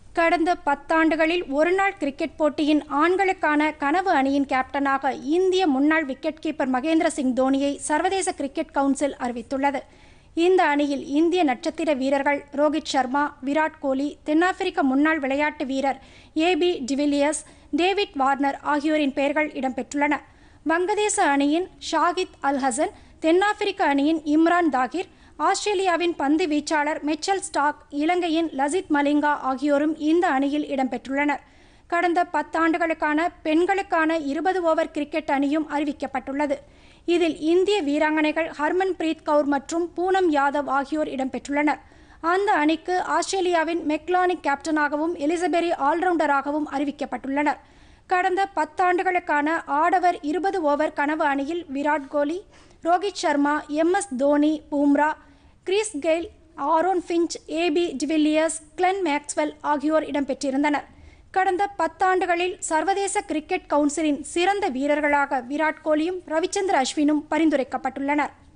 கடந்த பத்தாண்டுகளில் ஒருநாள் கிரிக்கெட் போட்டியின் ஆண்களுக்கான கனவு அணியின் கேப்டனாக இந்திய முன்னாள் விக்கெட் கீப்பர் மகேந்திர சிங் தோனியை சர்வதேச கிரிக்கெட் கவுன்சில் அறிவித்துள்ளது இந்த அணியில் இந்திய நட்சத்திர வீரர்கள் ரோஹித் சர்மா விராட் கோலி தென்னாப்பிரிக்க முன்னாள் விளையாட்டு வீரர் ஏபி டிவிலியர்ஸ் டேவிட் வார்னர் ஆகியோரின் பெயர்கள் இடம்பெற்றுள்ளன வங்கதேச அணியின் ஷாகித் அல் ஹசன் தென்னாப்பிரிக்க அணியின் இம்ரான் தாகிர் ஆஸ்திரேலியாவின் பந்து வீச்சாளர் மெச்சல் ஸ்டாக் இலங்கையின் லசித் மலிங்கா ஆகியோரும் இந்த அணியில் இடம்பெற்றுள்ளனர் கடந்த பத்தாண்டுகளுக்கான பெண்களுக்கான இருபது ஓவர் கிரிக்கெட் அணியும் அறிவிக்கப்பட்டுள்ளது இதில் இந்திய வீராங்கனைகள் ஹர்மன் பிரீத் கவுர் மற்றும் பூனம் யாதவ் ஆகியோர் இடம்பெற்றுள்ளனர் அந்த அணிக்கு ஆஸ்திரேலியாவின் மெக்லானிக் கேப்டனாகவும் எலிசபெரி ஆல்ரவுண்டராகவும் அறிவிக்கப்பட்டுள்ளனர் கடந்த பத்தாண்டுகளுக்கான ஆடவர் இருபது ஓவர் கனவு அணியில் Virat Kohli Rohit Sharma M S Dhoni Bumrah Chris Gayle Aaron Finch AB de Villiers Glenn Maxwell ஆகியோர் இடம்பெற்றிருந்தனர் கடந்த பத்தாண்டுகளில் சர்வதேச கிரிக்கெட் கவுன்சிலின் சிறந்த வீரர்களாக விராட் கோலியும் ரவிச்சந்திர அஸ்வினும் பரிந்துரைக்கப்பட்டுள்ளனர்